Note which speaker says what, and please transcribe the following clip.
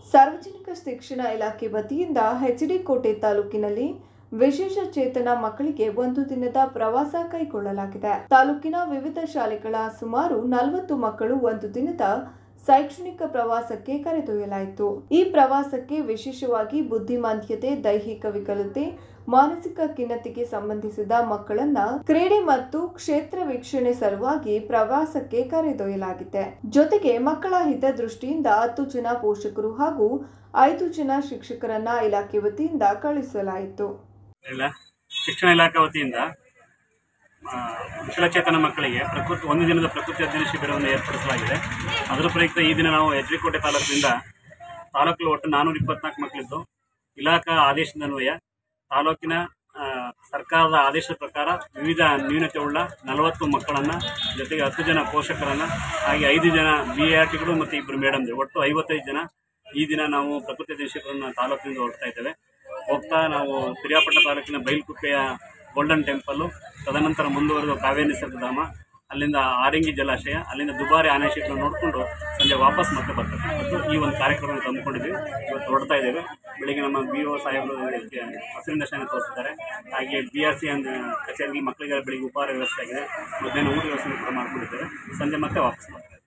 Speaker 1: ಸಾರ್ವಜನಿಕ ಶಿಕ್ಷಣ ಇಲಾಖೆ ವತಿಯಿಂದ ಎಚ್ಡಿ ಕೋಟೆ ತಾಲೂಕಿನಲ್ಲಿ ವಿಶೇಷ ಚೇತನ ಮಕ್ಕಳಿಗೆ ಒಂದು ದಿನದ ಪ್ರವಾಸ ಕೈಗೊಳ್ಳಲಾಗಿದೆ ತಾಲೂಕಿನ ವಿವಿಧ ಶಾಲೆಗಳ ಸುಮಾರು ನಲವತ್ತು ಮಕ್ಕಳು ಒಂದು ದಿನದ ಶೈಕ್ಷಣಿಕ ಪ್ರವಾಸಕ್ಕೆ ಕರೆದೊಯ್ಯಲಾಯಿತು ಈ ಪ್ರವಾಸಕ್ಕೆ ವಿಶೇಷವಾಗಿ ಬುದ್ಧಿಮಾಂದ್ಯತೆ ದೈಹಿಕ ವಿಕಲತೆ ಮಾನಸಿಕ ಖಿನ್ನತೆಗೆ ಸಂಬಂಧಿಸಿದ ಮಕ್ಕಳನ್ನ ಕ್ರೀಡೆ ಮತ್ತು ಕ್ಷೇತ್ರ ವೀಕ್ಷಣೆ ಸಲುವಾಗಿ ಪ್ರವಾಸಕ್ಕೆ ಕರೆದೊಯ್ಯಲಾಗಿದೆ ಜೊತೆಗೆ ಮಕ್ಕಳ ಹಿತದೃಷ್ಟಿಯಿಂದ ಹತ್ತು ಜನ ಪೋಷಕರು ಹಾಗೂ ಐದು ಜನ ಶಿಕ್ಷಕರನ್ನ ಇಲಾಖೆ ವತಿಯಿಂದ ಕಳುಹಿಸಲಾಯಿತು
Speaker 2: ಇಲ್ಲ ಶಿಕ್ಷಣ ಇಲಾಖೆ ವತಿಯಿಂದ ಆ, ವಿಕಲಚೇತನ ಮಕ್ಕಳಿಗೆ ಪ್ರಕೃತಿ ಒಂದು ದಿನದ ಪ್ರಕೃತಿ ಅಧ್ಯಯನ ಶಿಬಿರವನ್ನು ಏರ್ಪಡಿಸಲಾಗಿದೆ ಅದರ ಪ್ರಯುಕ್ತ ಈ ದಿನ ನಾವು ಎಜ್ರಿಕೋಟೆ ತಾಲೂಕಿನಿಂದ ತಾಲೂಕಲ್ಲಿ ಒಟ್ಟು ನಾನ್ನೂರ ಇಪ್ಪತ್ನಾಲ್ಕು ಮಕ್ಕಳಿದ್ದು ಇಲಾಖಾ ಆದೇಶದ ಅನ್ವಯ ತಾಲೂಕಿನ ಆ, ಸರ್ಕಾರದ ಆದೇಶದ ಪ್ರಕಾರ ವಿವಿಧ ನ್ಯೂನತೆ ಉಳ್ಳ ನಲವತ್ತು ಮಕ್ಕಳನ್ನು ಜೊತೆಗೆ ಹತ್ತು ಜನ ಪೋಷಕರನ್ನು ಹಾಗೆ ಐದು ಜನ ಬಿ ಎ ಆರ್ ಟಿಗಳು ಮತ್ತು ಇಬ್ಬರು ಮೇಡಮ್ಗಳು ಒಟ್ಟು ಐವತ್ತೈದು ಜನ ಈ ದಿನ ನಾವು ಪ್ರಕೃತಿ ಅಧ್ಯಯನ ಶಿಬಿರವನ್ನು ತಾಲೂಕಿನಿಂದ ಹೊರಡ್ತಾ ಇದ್ದೇವೆ ಹೋಗ್ತಾ ನಾವು ಪಿರಿಯಾಪಟ್ಟಣ ತಾಲೂಕಿನ ಬೈಲ್ಕುಪ್ಪೆಯ ಗೋಲ್ಡನ್ ಟೆಂಪಲ್ಲು ತದನಂತರ ಮುಂದುವರೆದು ಕಾವೇರಿ ನಿಸರ್ಗಧಾಮ ಅಲ್ಲಿಂದ ಆರಂಗಿ ಜಲಾಶಯ ಅಲ್ಲಿಂದ ದುಬಾರಿ ಆನೆಶಿಗಳನ್ನು ನೋಡಿಕೊಂಡು ಸಂಜೆ ವಾಪಸ್ ಮತ್ತೆ ಬರ್ತದೆ ಮತ್ತು ಈ ಒಂದು ಕಾರ್ಯಕ್ರಮ ತಂದುಕೊಂಡಿದ್ದೀವಿ ಇವತ್ತು ಹೊರಡ್ತಾ ಇದ್ದೇವೆ ಬೆಳಿಗ್ಗೆ ನಮ್ಮ ಬಿ ಒ ಸಾಹೇಬರು ಇದಕ್ಕೆ ಹಸಿರು ನಶಾನೆ ತೋರಿಸಿದ್ದಾರೆ ಹಾಗೆ ಬಿ ಆರ್ ಸಿ ಅಂದ ಕಚೇರಿಯಲ್ಲಿ ಮಕ್ಕಳಿಗೆ ಬೆಳಿಗ್ಗೆ ಉಪಹಾರ ವ್ಯವಸ್ಥೆ ಆಗಿದೆ ಮಧ್ಯಾಹ್ನ ಊಟ ವ್ಯವಸ್ಥೆ ಕೂಡ ಮಾಡ್ಕೊಂಡಿದ್ದೇವೆ ಸಂಜೆ ಮತ್ತೆ ವಾಪಸ್ ಬರ್ತಾರೆ